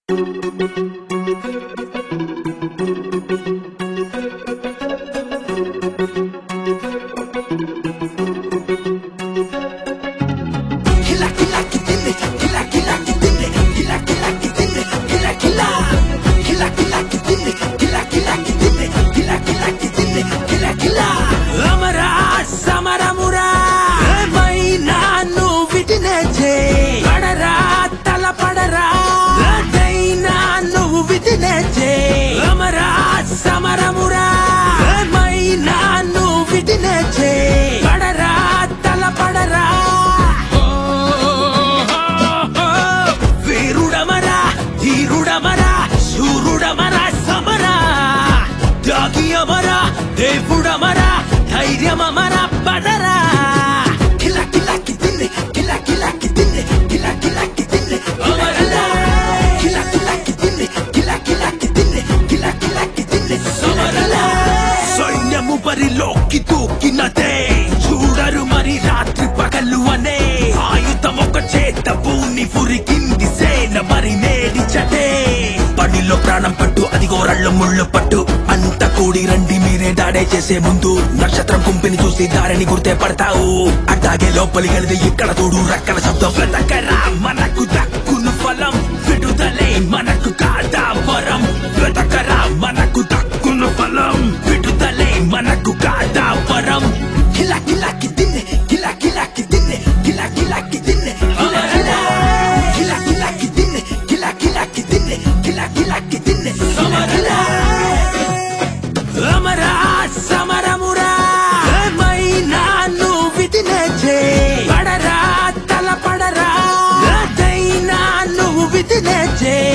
అమరా సమరమురా ఏమైనా నువ్వు విధినే చేయి పడరా తల పడరా అదైనా నువ్వు విధినే చేయి అమరా సమరమురా ఏమైనా నువ్వు విధినే చేయి పడరా తల పడరా వీరుడమరా ధీరుడమరా శూరుడమరా సమరా త్యాగియమరా దేవుడమరా ధైర్యమమరా పడరా కిల కిల కిదిన్నే కిల కిల కిదిన్నే కిల కిల కిదిన్నే అమరలా కిల కిల కిదిన్నే కిల కిల కిదిన్నే కిల కిల కిదిన్నే సమరలా సైన్యము బరిలోకి దూకినదే చూడరు మరి రాత్రి పగలు అనే ఆయుధం ఒక చేత భూని పురికింది సేన మరి నేడిచటే పడిలో ప్రాణం పట్టు అది గోరళ్ళు ముళ్ళు పట్టు అంత కూడి రండి మీరే దాడే చేసే ముందు నక్షత్రం కుంపిని చూసి దారిని గుర్తే పడతావు అట్టాగే లోపలి గలిది ఇక్కడ చూడు రక్కల శబ్దం వెతకరా మనకు దక్కును ఫలం విడుదలే మనకు కాదా వరం వెతకరా మనకు దక్కును ఫలం విడుదలే మనకు కాదా వరం కిల కిల కిదిన్నే కిల కిల కిదిన్నే కిల కిల కిదిన్నే అమరలా కిల కిల కిదిన్నే కిల కిల కిదిన్నే కిల కిల కిదిన్నే అమరలా అమరా సమరమురా ఏమైనా నువ్వు విధినే చేయి పడరా తల పడరా అదైనా నువ్వు విధినే చేయి